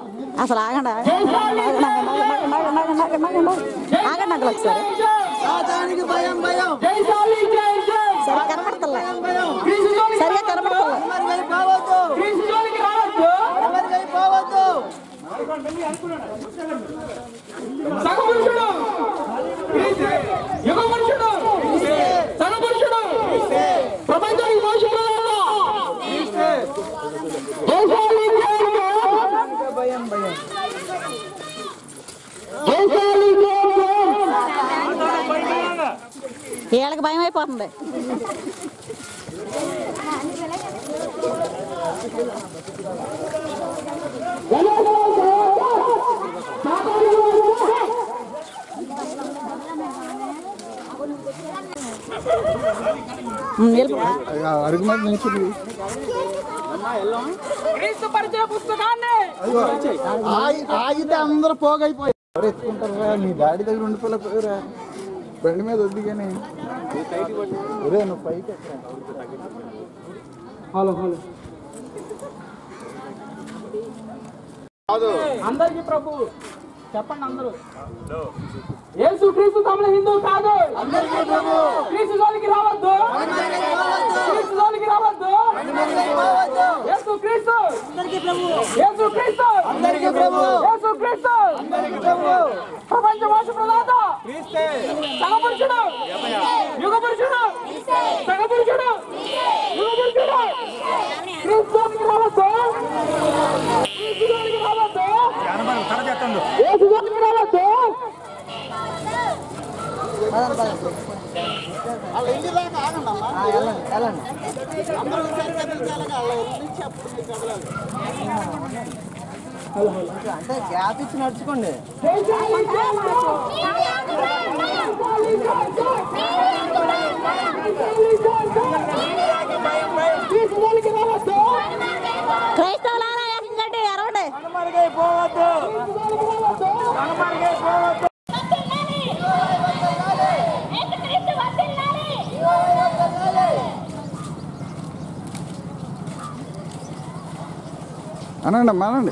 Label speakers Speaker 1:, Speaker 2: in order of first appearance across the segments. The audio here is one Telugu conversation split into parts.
Speaker 1: అసలు ఆగండి ఆగండి ఆగండి ఆగండి ఆగండి ఆగండి ఆగండి ఆగండి ఆగండి ఆగండి అంకుల్ ఒకసారి
Speaker 2: సాతానికి భయం భయం
Speaker 1: సరిగా కనపడతలే సరిగా కనపడతలే
Speaker 2: మరి పోవద్దు మరి పోవద్దు
Speaker 3: సగపురుషుడు యుగ పురుషుడు సగపురుషుడు ప్రపంచానికి మోసంలో
Speaker 2: భయం భయం
Speaker 1: వీళ్ళకి భయం అయిపోతుంది ఉమ్, వెళ్ళిపో.
Speaker 4: అడుగు మీద నిల్చుంది
Speaker 3: క్రీస్తు పరిచయ పుస్తకాన్ని
Speaker 4: ఆగి ఆగితే అందరూ పోగైపోయి ఎవరు ఎత్తుకుంటారా నీ డాడీ దగ్గర ఉండిపోలేకపోయారా బండి మీద వద్దు కానీ ఒరే నువ్వు పైకి ఎక్కరా.
Speaker 3: హలో హలో అందరికి ప్రభు చెప్పండి అందరూ యేసు క్రీస్తు తమల హిందూ కాదు క్రీస్తు జోలికి రావద్దు క్రీస్తు జోలికి రావద్దు యేసు క్రీస్తు యేసు క్రీస్తు
Speaker 2: అందరికీ ప్రభు
Speaker 3: యేసు క్రీస్తు
Speaker 2: అందరికీ ప్రభు
Speaker 3: ప్రపంచ భాష ప్రదాత సగపురుషుడు యుగ పురుషుడు సగపురుషుడు యుగ పురుషుడు క్రీస్తునికి రావద్దు క్రీస్తునికి రావద్దు యేసునికి రావద్దు
Speaker 4: వాళ్ళ ఇంటి దాకా ఆగండి అమ్మా.
Speaker 2: ఆ, వెళ్ళండి వెళ్ళండి
Speaker 4: అందరూ ఒకసారి కదిలించాలని వాళ్ళ నుంచి అప్పుడు మీకు కదలాలి
Speaker 2: అంటే గ్యాప్ ఇచ్చి నడుచుకోండి
Speaker 3: క్రీస్తునికి రావద్దు
Speaker 1: క్రైస్తవులారా ఏకంగండి అరవండి
Speaker 2: కనుమరుగైపోవద్దు కనుమరుగైపోవద్దు
Speaker 4: అనండి అమ్మా అనండి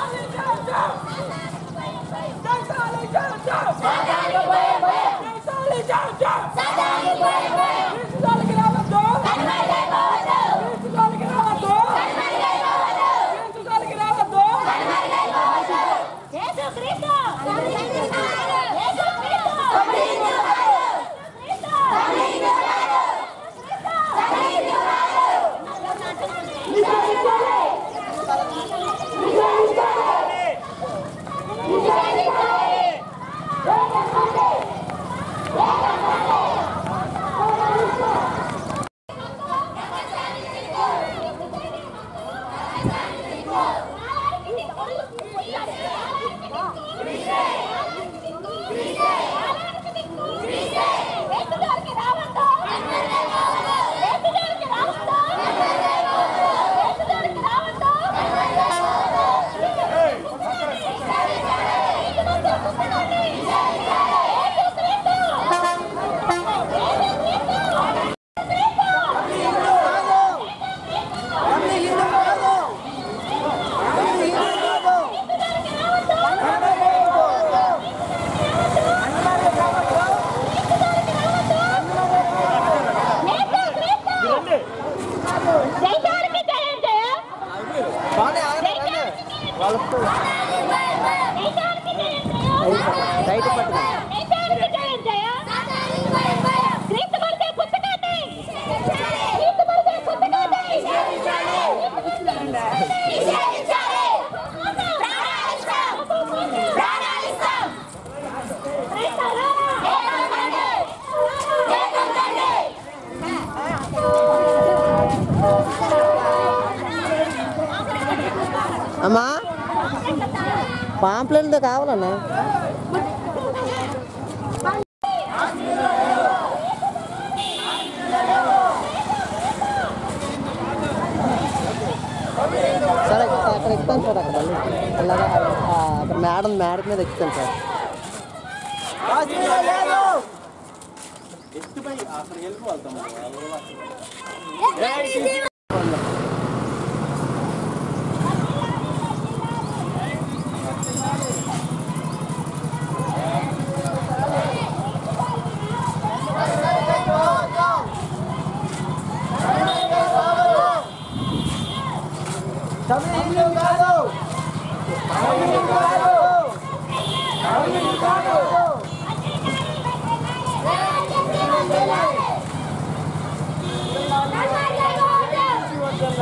Speaker 2: బాగానే ఆగండి రైట్ పట్టుకోండి అమ్మా పాంప్లెట్ కావాలన్నా సార్ అక్కడ ఎక్కుతాను సార్ అక్కడ అలాగా ఆ, అక్కడ మేడం మేడ మీద ఎక్కుతాను సార్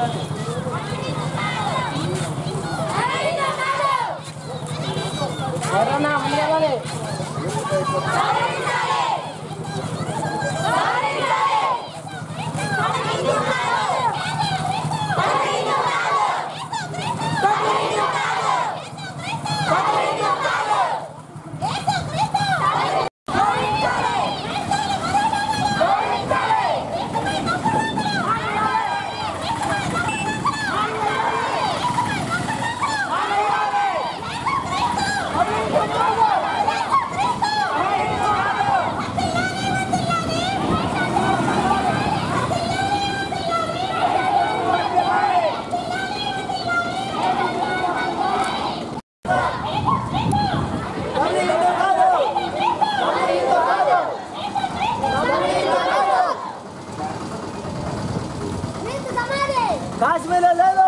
Speaker 2: కాశ్మీర్లో లేదు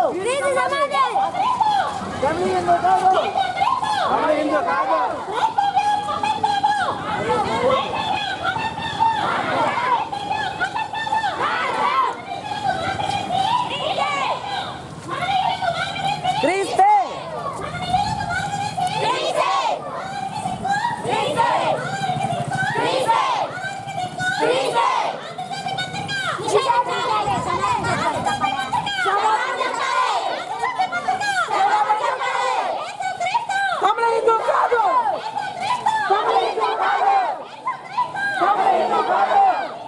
Speaker 2: క్రీస్తే
Speaker 3: తమిళ హిందూ కాదు తమిళ హిందూ కాదు తమిళ హిందూ కాదు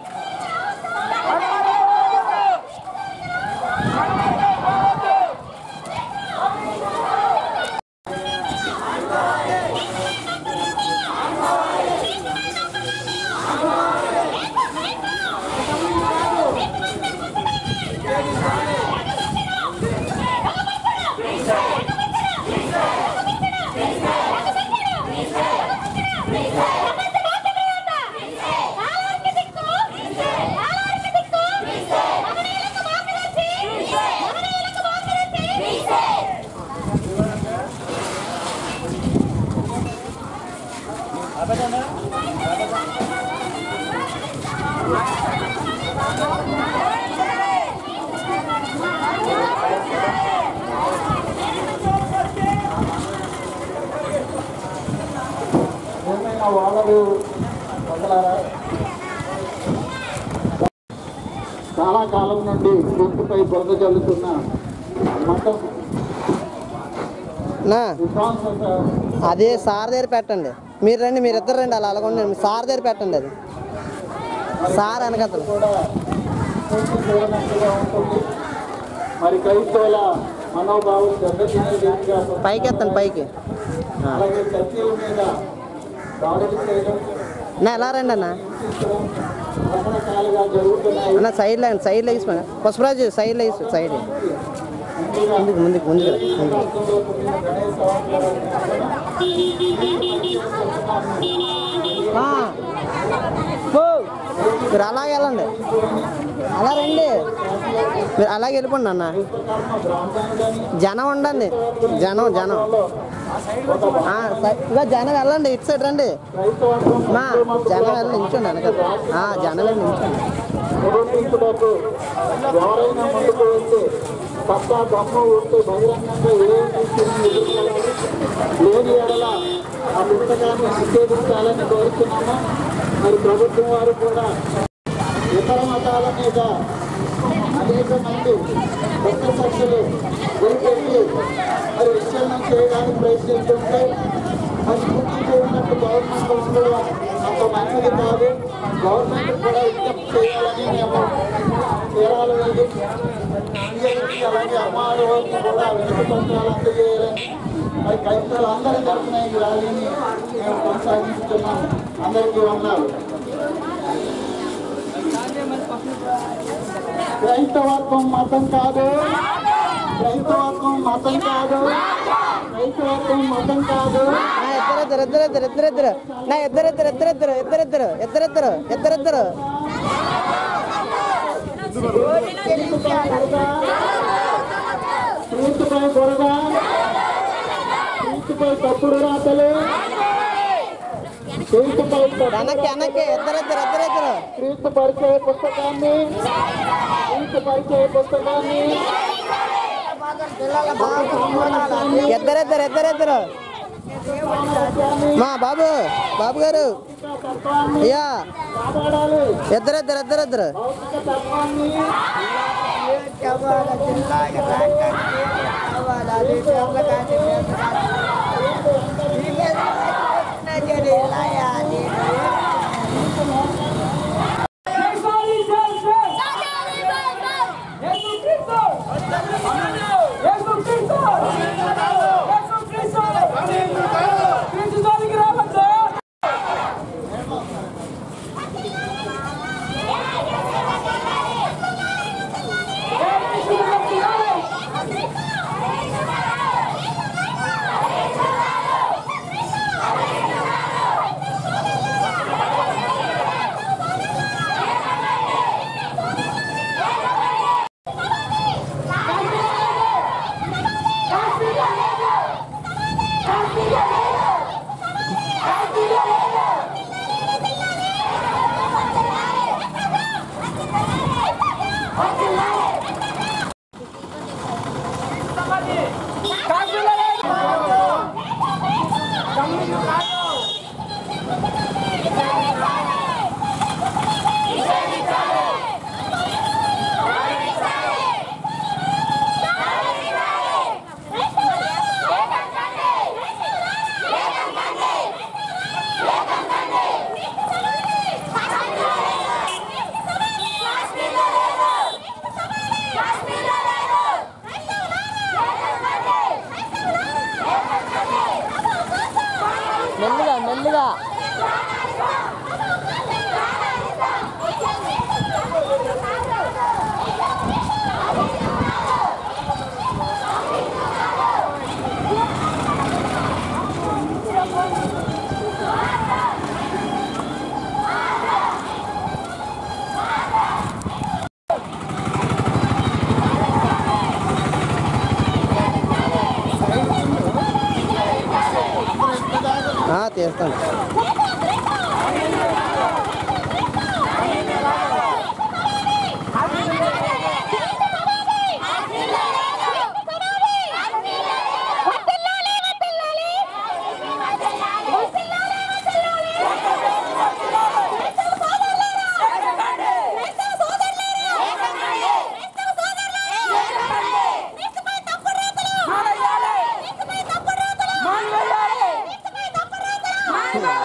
Speaker 4: ఏమైనా వాళ్ళరు వదలారా చాలా కాలం నుండి గొంతుపై బురద జల్లుతున్న మతం
Speaker 2: నా
Speaker 4: విశ్వాసత
Speaker 2: అదే సార్ దగ్గర పెట్టండి మీరు రండి మీరు ఇద్దరు రండి అలా అలాగ సార్ దగ్గర పెట్టండి అది సార్ వెనకతలు
Speaker 4: కూడా పూర్తి చేయనట్టుగా ఉంటుంది మరి క్రైస్తవుల మనోభావం దెబ్బతినే రీతిగా
Speaker 2: పైకి ఎత్తండి పైకి
Speaker 4: అలాగే చర్చల మీద దాడులు చేయడం
Speaker 2: నా ఎలా రండి అన్న
Speaker 4: హింసించడం రకరకాలుగా జరుగుతున్నాయి
Speaker 2: అన్న సైడ్ లైన్ సైడ్ లెగిసిపోయినా పుష్పరాజు సైడ్ లెగిసి సైడ్
Speaker 4: ముందుగా
Speaker 2: ముందుకు ముందుకు ముందుకు రా, ముందుకు
Speaker 4: రాష్ట్రంలో పుట్టిన గణేష్ అవతారాన్ని
Speaker 2: ఆ. పో. మీరు అలాగే వెళ్ళండి అలా రండి మీరు అలాగే వెళ్ళిపోండి అన్న జనం ఉండండి జనం జనం ఆ, సై- ఇదిగో జనం వెళ్ళండి ఇటు సైడ్ రండి మా జనం వెళ్ళి నించోండి వెనక ఆ, జనం వెళ్ళి నించోండి
Speaker 4: నిరోధించుటకు ఎవరైనా ముందుకు వెళ్తే తప్ప దమ్ము ఉంటే బహిరంగంగా ఏ తీసుకుని ఎదుర్కోవాలి లేని ఎడల ఆ పుస్తకాన్ని నిషేధించాలని కోరుతున్నాము మరి ప్రభుత్వం వారు కూడా ఇతర మతాల మీద అనేక మంది కొత్త సభ్యులు గురిపెట్టి మరి విచ్ఛిన్నం చేయడానికి ప్రయత్నిస్తుంటే మరి పూర్తి చేయనట్టు గవర్నమెంట్ ఉండడం అంత మంచిది కాదు గవర్నమెంట్ కూడా విజ్ఞప్తి చేయాలని మేము తీరాలు వెళ్ళి అందరికీ అలాగే అమ్మాయిల వరకు కూడా వినతి పత్రాలు అందజేయాలని మరి క్రైస్తవులు అందరి తరఫున ఈ ర్యాలీని మేము కొనసాగిస్తున్నాం అందరికీ వందాలు క్రైస్తవత్వం మతం కాదు క్రైస్తవత్వం మతం కాదు క్రైస్తవత్వం మతం కాదు
Speaker 2: నా ఇద్దరిద్దరు ఇద్దరిద్దరు ఇద్దరిద్దరు నా ఇద్దరిద్దరు ఇద్దరిద్దరు ఇద్దరిద్దరు ఇద్దరిద్దరు ఇద్దరిద్దరు
Speaker 4: క్రీస్తుపై బురద క్రీస్తుపై తప్పుడు రాతలు క్రీస్తుపై తప్పుడు
Speaker 2: వెనక్కి వెనక్కి ఇద్దరిద్దరు ఇద్దరిద్దరు
Speaker 4: క్రీస్తు పరిచయ పుస్తకాన్ని క్రీస్తు పరిచయ పుస్తకాన్ని
Speaker 2: ఇద్దరు ఇద్దరు ఇద్దరు ఇద్దరు మా బాబు బాబు గారు అయ్యా
Speaker 4: కాపాడాలి
Speaker 2: ఇద్దరు ఇద్దరు ఇద్దరు ఇద్దరు
Speaker 4: భౌతిక తత్వాన్ని
Speaker 3: జై జై జై యేసు క్రీస్తు యేసు క్రీస్తు యేసు క్రీస్తు క్రీస్తు జోలికి రావద్దు
Speaker 2: మెల్లిగా మెల్లిగా ఆ, తీస్తాను
Speaker 3: మానవేయాలి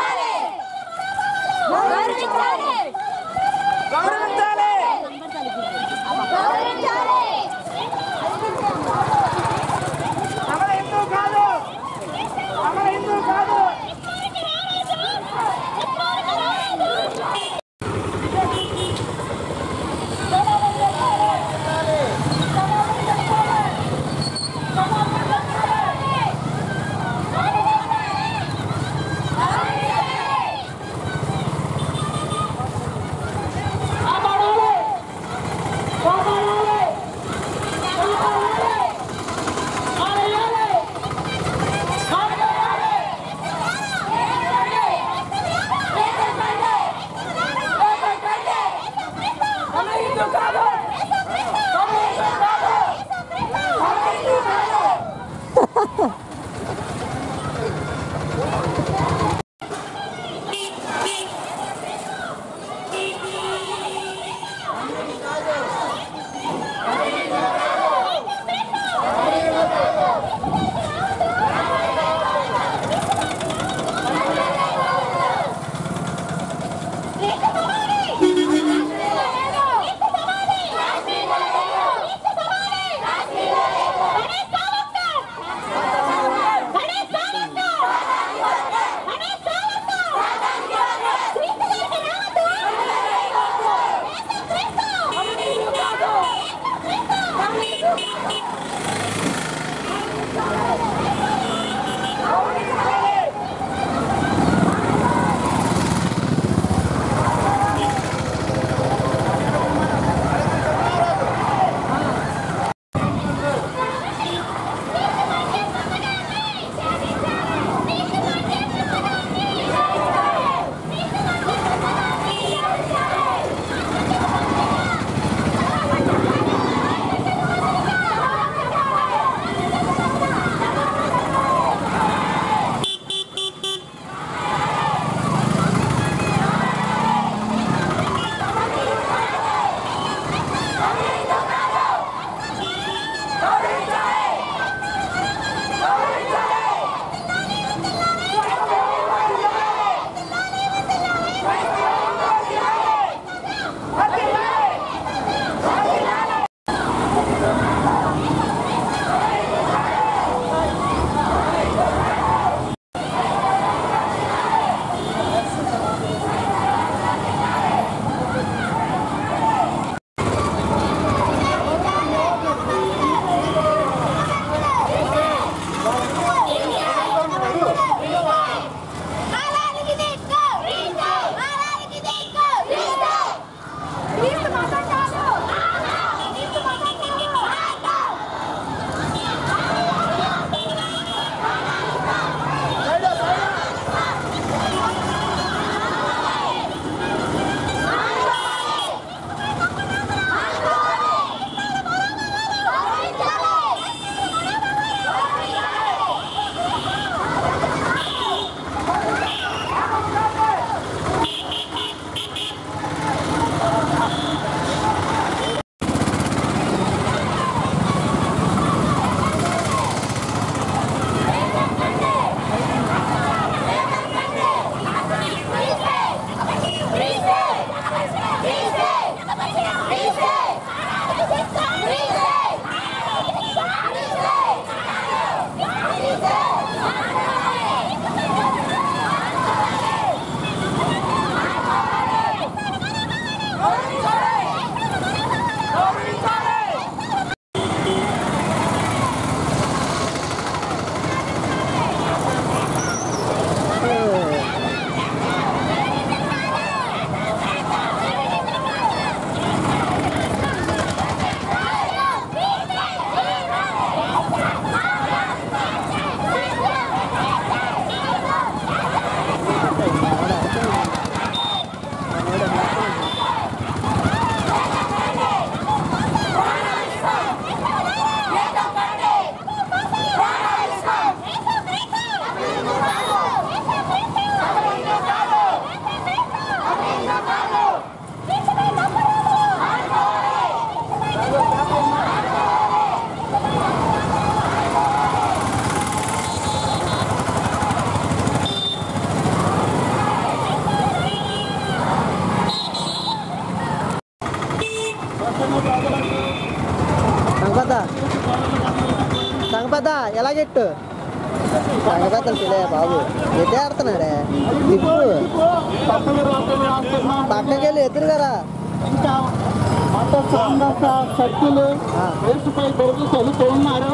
Speaker 2: సంగపద సంగపద ఎలాగెట్టు సంగపదలు తెలియ బాబు ఎట్టే ఆడుతున్నాడే తిప్పు
Speaker 4: తప్పులు రాత్రులు రాస్తున్నాం
Speaker 2: పక్కకెళ్ళి ఎదురుగారా
Speaker 4: ఇంకా మత సాంఘిక శక్తులు
Speaker 2: ఆ.
Speaker 4: రేసుపై పెరుగు తెలుతూ ఉన్నారు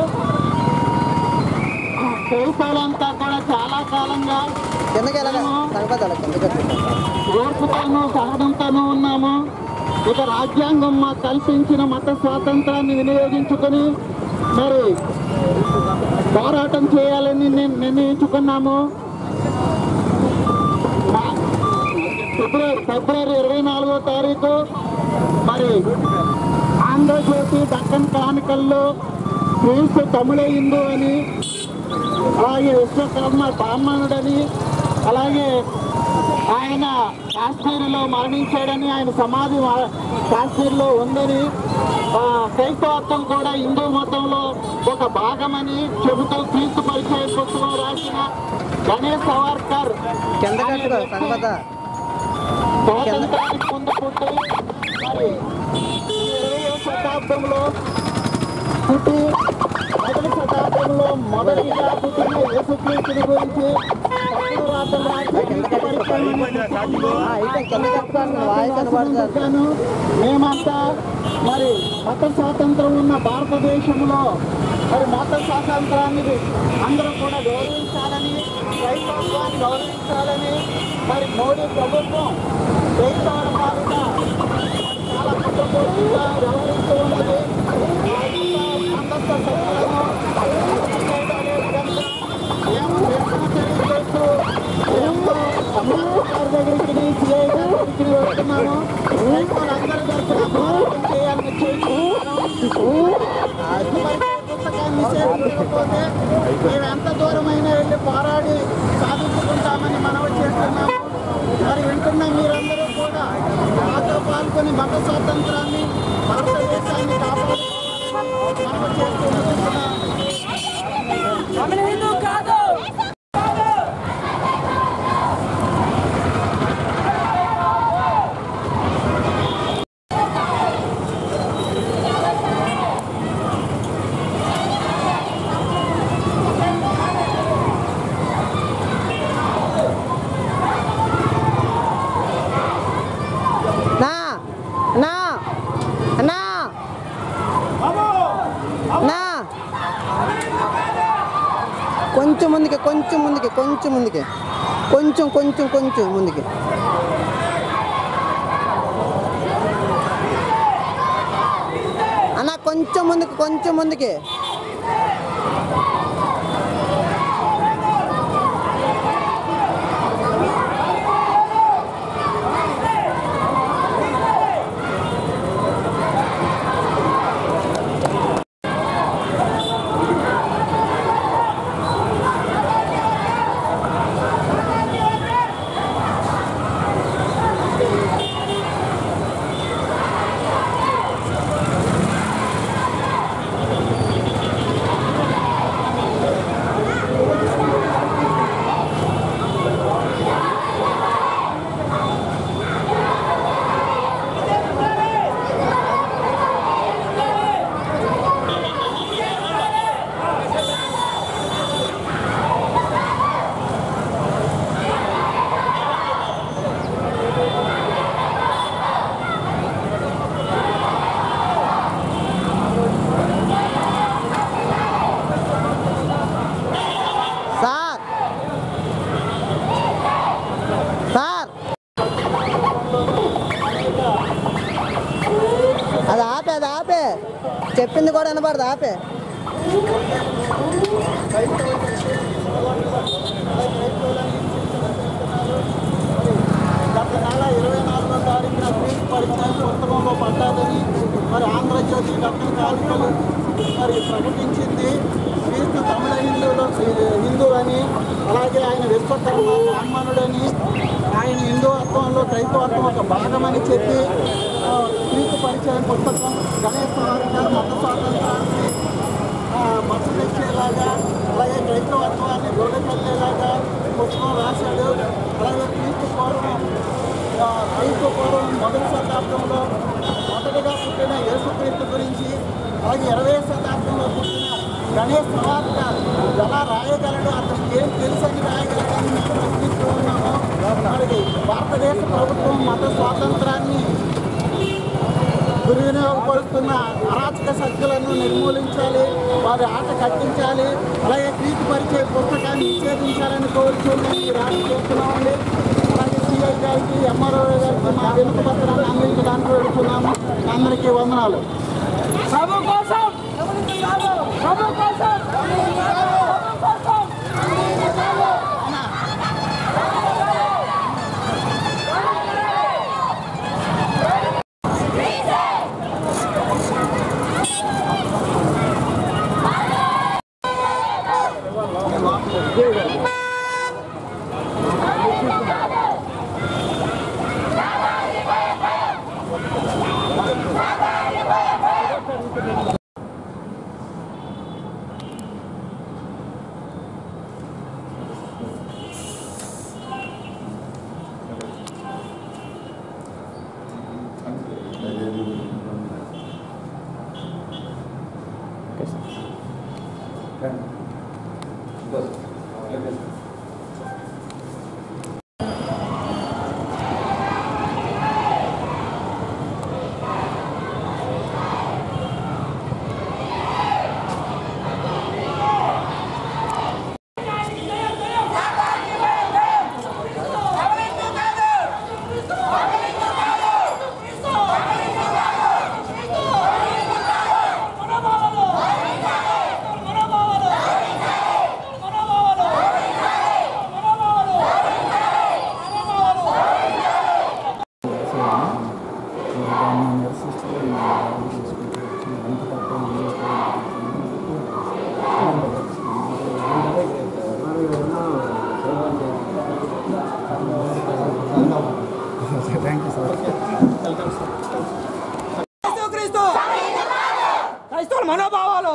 Speaker 4: దేశాలంతా కూడా చాలా కాలంగా
Speaker 2: కిందకి ఎలాగా సంగపదాలు కిందకి వచ్చి.
Speaker 4: ఓర్పుతోనూ సహనంతోనూ ఉన్నాము ఇక రాజ్యాంగం మాకు కల్పించిన మత స్వాతంత్రాన్ని వినియోగించుకొని మరి పోరాటం చేయాలని నేను నిర్ణయించుకున్నాము మా- ఫిబ్రవరి ఫిబ్రవరి ఇరవై నాలుగో తారీఖు మరి ఆంధ్రజ్యోతి దక్కన్ కానికల్లో క్రీస్తు తమిళ హిందూ అని అలాగే విశ్వకర్మ బ్రాహ్మణుడని అలాగే ఆయన కాశ్మీర్లో మరణించాడని ఆయన సమాధి మా- కాశ్మీర్లో ఉందని ఆ, క్రైస్తవత్వం కూడా హిందూ మతంలో ఒక భాగమని చెబుతూ క్రీస్తు పరిచయ పుస్తకం రాసిన గణేష్ సవార్కర్
Speaker 2: కింద
Speaker 4: అనే
Speaker 2: కట్టుకో
Speaker 4: వ్యక్తి
Speaker 2: సంగపద
Speaker 4: స్వాతంత్రానికి ముందు పుట్టి మరి ఈ ఇరవయో శతాబ్దంలో పుట్టి మొదటి శతాబ్దంలో మొదటిగా పుట్టిన యేసుక్రీస్తుని గురించి తప్పుడు రాతలు రాసి పరిచయం
Speaker 2: ఆ, అయితే కింద కట్టుకోండి వాయిస్ కనబడుతుంది
Speaker 4: చెప్పాను మేమంతా మరి మత స్వాతంత్రం ఉన్న భారతదేశంలో మరి మత స్వాతంత్రాన్ని అందరూ కూడా గౌరవించాలని క్రైస్తవాన్ని గౌరవించాలని మరి మోడీ ప్రభుత్వం క్రైస్తవుల పాలిట చాలా కుటుంబంగా వ్యవహరిస్తూ ఉన్నది ఆ మత సందర్భ సభ్యులను చేయడాలే విధంగా మేము నిరసన చర్యలు చేస్తూ మేము కమలాకర్ దగ్గరికి సిఐ గారి దగ్గరికి వెళ్తున్నాము రైతులందరి తరఫున పోరాటం చేయాలని చేస్తున్నాము పుస్తకాన్ని సేకరించకపోతే మేము ఎంత దూరమైనా వెళ్ళి పోరాడి సాధించుకుంటామని మనవి చేస్తున్నాము మరి వింటున్న మీరందరూ కూడా మాతో పాల్గొని మత స్వాతంత్రాన్ని భారతదేశాన్ని కాపాడుకోవాలని మనవి చేస్తూ ముగిస్తున్నాము.
Speaker 3: తమిళ హిందూ కాదు
Speaker 2: నా నా నా నా కొంచెం ముందుకి కొంచెం ముందుకి కొంచెం ముందుకి కొంచెం కొంచెం కొంచెం ముందుకి అన్న కొంచెం ముందుకు కొంచెం ముందుకి సార్ సార్ అది ఆపే అది ఆపే చెప్పింది కూడా వినపడదు ఆపే
Speaker 4: గత నెల ఇరవై నాలుగో తారీఖున ఫీజు పరిచయం పుస్తకంలో పడ్డాదని మరి ఆంధ్రజ్యోతి దక్షిణ కాలికలు మరి ప్రకటించింది క్రీస్తు తమిళ హిందువులు హిందూ అని అలాగే ఆయన విశ్వకర్మ బ్రాహ్మణుడని ఆయన హిందుత్వంలో క్రైస్తవత్వం ఒక భాగమని చెప్పి ఆ, క్రీస్తు పరిచయం పుస్తకం గణేష్ గారు మత స్వాతంత్రాన్ని ఆ, మద్దతు తెచ్చేలాగా అలాగే క్రైస్తవత్వాన్ని గొడవకెళ్ళేలాగా పుస్తకం రాశాడు అలాగే క్రీస్తు పూర్వం ఆ, క్రీస్తు పూర్వం మొదటి శతాబ్దంలో మొదటిగా పుట్టిన యేసుక్రీస్తు గురించి అలాగే ఇరవై శతాబ్దంలో పుట్టిన గణేష్ తర్వాత ఎలా రాయగలడు అతనికి ఏం తెలుసని రాయగలడని మేము ప్రశ్నిస్తూ ఉన్నాము మరి భారతదేశ ప్రభుత్వం మత స్వాతంత్రాన్ని దుర్వినియోగపరుస్తున్న అరాచక శక్తులను నిర్మూలించాలి వారి ఆట కట్టించాలి అలాగే క్రీస్తు పరిచయ పుస్తకాన్ని నిషేధించాలని కోరుతూ మేము ఈ ర్యాలీ చేస్తున్నామండి అలాగే సిఐ గారికి ఎంఆర్ఓ గారికి మా వెనుక పత్రాన్ని అందించడానికి వెళుతున్నాము అందరికీ వందనాలు
Speaker 3: ప్రభు కోసం ప్రభు కోసం ప్రభు కోసం క్రీస్తు క్రైస్తవుల మనోభావాలు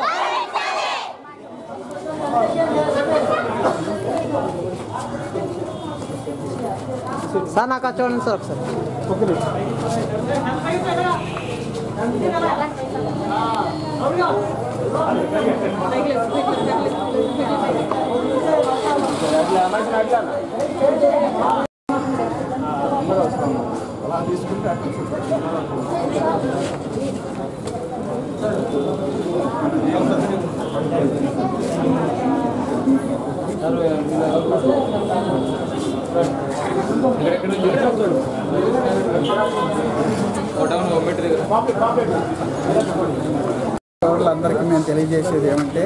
Speaker 2: సార్ నాకు అది చూడండి సార్ ఒకసారి
Speaker 5: పౌరులందరికీ మేము తెలియజేసేది ఏమంటే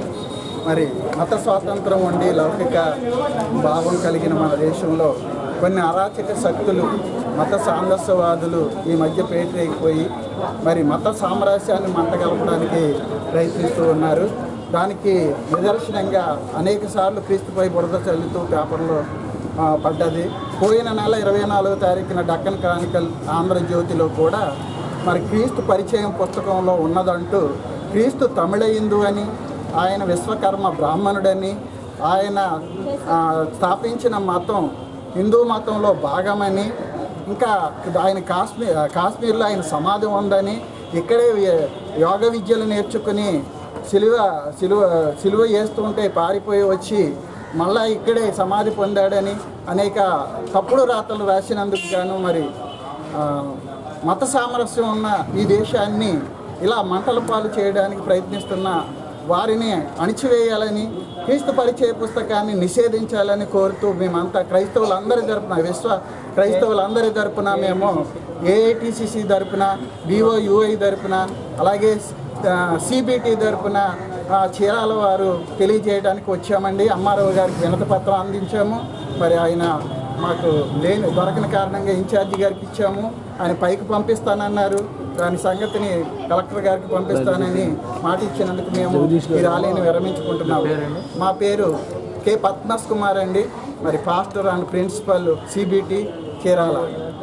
Speaker 5: మరి మత స్వాతంత్రం ఉండి లౌకిక భావం కలిగిన మన దేశంలో కొన్ని అరాచక శక్తులు మత సాందస్యవాదులు ఈ మధ్య పేటరైపోయి మరి మత సామరస్యాన్ని మంటగలపడానికి ప్రయత్నిస్తూ ఉన్నారు దానికి నిదర్శనంగా అనేక సార్లు క్రీస్తుపై బురద చల్లుతూ పేపర్లో ఆ, పడ్డది పోయిన నెల ఇరవై నాలుగో తారీఖున డక్కన్ క్రానికల్ ఆంధ్రజ్యోతిలో కూడా మరి క్రీస్తు పరిచయం పుస్తకంలో ఉన్నదంటూ క్రీస్తు తమిళ హిందూ అని ఆయన విశ్వకర్మ బ్రాహ్మణుడని ఆయన ఆ, స్థాపించిన మతం హిందూ మతంలో భాగమని ఇంకా ఆయన కాశ్మీర్ కాశ్మీర్లో ఆయన సమాధి ఉందని ఇక్కడే య- యోగ విద్యలు నేర్చుకుని సిలువ సిలువ సిలువ వేస్తుంటే పారిపోయి వచ్చి మళ్ళా ఇక్కడే సమాధి పొందాడని అనేక తప్పుడు రాతలు రాసినందుకు గాను మరి ఆ, మత సామరస్యం ఉన్న ఈ దేశాన్ని ఇలా మంటల పాలు చేయడానికి ప్రయత్నిస్తున్న వారిని అణిచివేయాలని క్రీస్తు పరిచయ పుస్తకాన్ని నిషేధించాలని కోరుతూ మేమంతా క్రైస్తవులందరి తరపున విశ్వ క్రైస్తవులందరి తరపున మేము ఏఐటిసిసి తరపున బిఓయుఐ తరపున అలాగే సిబిటి తరపున ఆ, చీరాల వారు తెలియజేయడానికి వచ్చామండి అమ్మారావు గారికి వినతి పత్రం అందించాము మరి ఆయన మాకు లేని దొరకని కారణంగా ఇన్ఛార్జి గారికి ఇచ్చాము ఆయన పైకి పంపిస్తానన్నారు దాని సంగతిని కలెక్టర్ గారికి పంపిస్తానని మాట ఇచ్చినందుకు మేము ఈ ర్యాలీని విరమించుకుంటున్నాము మా పేరు కె పద్మస్ కుమార్ అండి మరి pastor and principal CBT Chirala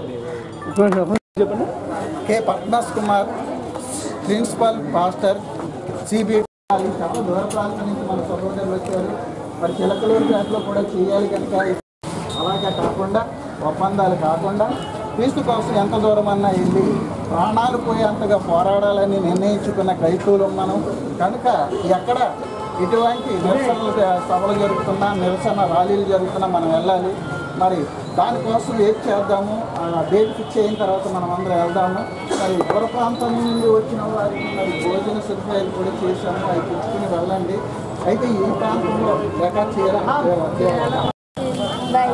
Speaker 5: K Padmas Kumar principal pastor CBT చాలా దూర ప్రాంతం నుంచి మన సహోదరులు వచ్చారు మరి చిలకలూరు పేటలో కూడా చేయాలి కనుక అలాగే కాకుండా ఒప్పందాలు కాకుండా క్రీస్తు కోసం ఎంత దూరం అన్నా వెళ్ళి ప్రాణాలు పోయేంతగా పోరాడాలని నిర్ణయించుకున్న క్రైస్తవులు మనం కనుక ఎక్కడ ఇటువంటి నిరసనలు సభలు జరుగుతున్నా నిరసన ర్యాలీలు జరుగుతున్నా మనం వెళ్ళాలి మరి దానికోసం ఏం చేద్దాము ఆ డేట్ ఫిక్స్ అయిన తర్వాత మనం అందరం వెళ్దాము మరి దూర ప్రాంతం నుండి వచ్చిన వారికి మరి భోజన సదుపాయాలు కూడా చేశాము అవి తెచ్చుకుని వెళ్ళండి అయితే ఈ ప్రాంతంలో ఎక్కడ చేయాలి
Speaker 1: బాయ్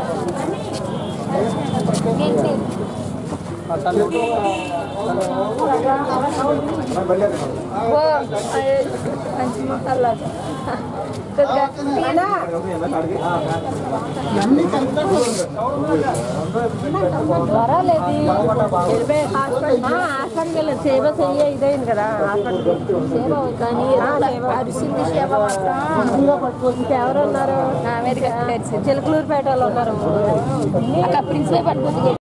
Speaker 1: మంచి మొక్కలు
Speaker 5: అన్ని కలిపి
Speaker 1: జ్వరాలేదు వెళ్ళిపోయి హాస్పిటల్ హాస్పిటల్కి వెళ్ళి సేవ చెయ్య ఇదైంది కదా హాస్పిటల్ సేవ కానీ అరిసింది సేవ మాత్రం ఎవరు ఉన్నారు అమెరికా చిలకలూరుపేట వాళ్ళు ఉన్నారు అక్కడ ప్రిన్సిపల్ పట్టుకుంది